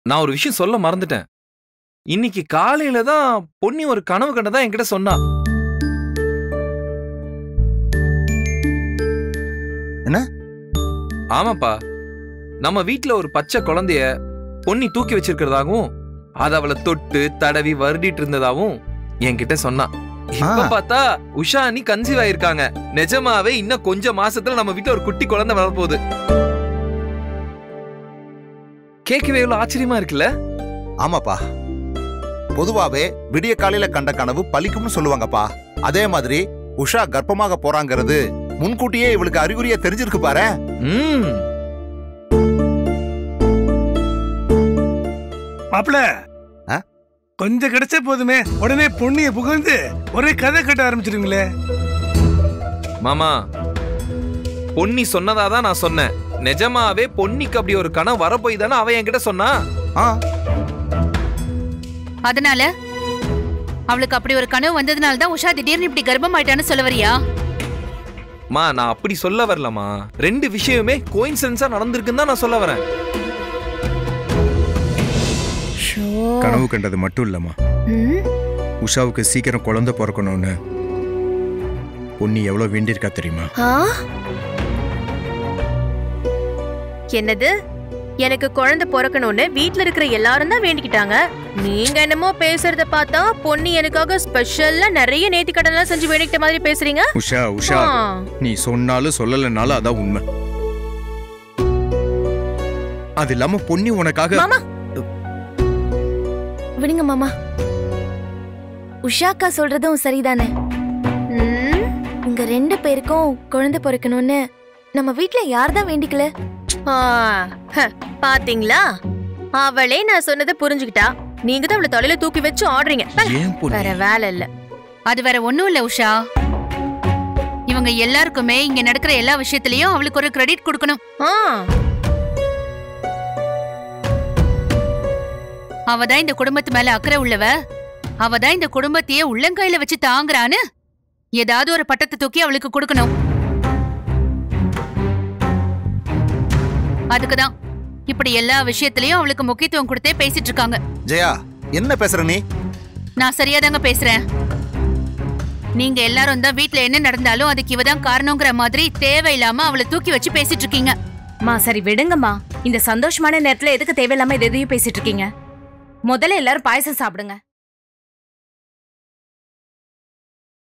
நான் ஒரு விஷயம் சொல்ல மறந்துட்டேன் இன்னைக்கு காலையில தான் பொன்னி ஒரு கனவு கண்டதா என்கிட்ட சொன்னா என்ன? ஆமாப்பா நம்ம வீட்ல ஒரு பச்சை குழந்தைய பொன்னி தூக்கி வச்சிருக்கிறதாகவும் அது அவளை தொட்டு தடவி வருடிட்டு இருந்ததாவும் என்கிட்ட சொன்னா இப்ப ஆ. பார்த்தா உஷா நீ கன்சீவ் ஆயிருக்காங்க நிஜமாவே இன்னும் கொஞ்ச மாசத்துல நம்ம வீட்ல ஒரு குட்டி குழந்தை வரப்போகுது கேட்கவே எவ்வளவு ஆச்சரியமா இருக்குல்ல ஆமாப்பா பொதுவாவே விடிய காலையில கண்ட கனவு பலிக்கும்னு சொல்லுவாங்கப்பா அதே மாதிரி உஷா கர்ப்பமாக போறாங்கிறது முன்கூட்டியே இவளுக்கு அறிகுறியா தெரிஞ்சிருக்கு பாரு ம் மாப்பிள ஆ? கொஞ்சம் கிடைச்சா போதுமே உடனே பொண்ணிய புகழ்ந்து ஒரே கதை கட்ட ஆரம்பிச்சிருங்களே மாமா பொன்னி சொன்னதாதான் நான் சொன்னேன் நிஜமாவே பொன்னிக்கு அப்படி ஒரு கனவு வரப்போய் தானே அவ என்கிட்ட சொன்னா ஆ அதனால அவளுக்கு அப்படி ஒரு கனவு வந்ததுனால தான் உஷா திடீர்னு இப்படி கர்ப்பமாயிட்டான்னு சொல்ல வரியா மா நான் அப்படி சொல்ல வரலமா ரெண்டு விஷயமே கோயின்சிடன்ஸா நடந்திருக்குன்னு தான் நான் சொல்ல வரேன் கனவு கண்டது மட்டும் இல்லம்மா ம், உஷாவுக்கு சீக்கிரம் குழந்தை பிறக்கணும்னு பொன்னி எவ்வளவு வேண்டியிருக்கா தெரியுமா ஆ? என்னது எனக்கு குழந்தை பிறக்கணும்னு வீட்ல இருக்கிற எல்லாரும் தான் வேண்டிக்கிட்டாங்க நீங்க என்னமோ பேசுறத பார்த்தா பொண்ணு எனக்காக ஸ்பெஷல்லா நிறைய நேத்தி கடன்லாம் செஞ்சு வேண்டிக்கிட்ட மாதிரி பேசுறீங்க உஷா உஷா ஆ. நீ சொன்னாலும் சொல்லலைனாலும் அதான் உண்மை அது இல்லாம பொன்னி உனக்காக மாமா விடுங்க மாமா உஷாக்கா சொல்றதும் சரிதானே ம், உங்க ரெண்டு பேருக்கும் குழந்தை பிறக்கணும்னு நம்ம வீட்ல யார் தான் வேண்டிக்கல ஆ, ஹ, பாத்தீங்களா அவளே நான் சொன்னதை புரிஞ்சுக்கிட்டா நீங்க தான் அவளை தொலைல தூக்கி வச்சு ஆடுறீங்க ஏன் பொன்னி வேற வேலை இல்ல அது வேற ஒண்ணும் இல்ல உஷா இவங்க எல்லாருக்குமே இங்க நடக்கிற எல்லா விஷயத்திலயும் அவளுக்கு ஒரு கிரெடிட் கொடுக்கணும் ஆ, அவ தான் இந்த குடும்பத்து மேல அக்கறை உள்ளவ அவ தான் இந்த குடும்பத்தையே உள்ளங்கையில வச்சு தாங்குறான்னு ஏதாவது ஒரு பட்டத்தை தூக்கி அவளுக்கு கொடுக்கணும் அதுக்குதான் இப்படி எல்லா விஷயத்திலயும் அவளுக்கு முக்கியத்துவம் கொடுத்தே பேசிட்டு இருக்காங்க ஜெயா என்ன பேசுற நீ நான் சரியாதாங்க பேசுறேன் நீங்க எல்லாரும் தான் வீட்ல என்ன நடந்தாலும் அதுக்கு இவ தான் காரணங்கிற மாதிரி தேவையில்லாம அவளை தூக்கி வச்சு பேசிட்டு இருக்கீங்க மா சரி விடுங்கம்மா இந்த சந்தோஷமான நேரத்துல எதுக்கு தேவையில்லாம இது எதையும் பேசிட்டு இருக்கீங்க முதல்ல எல்லாரும் பாயசம் சாப்பிடுங்க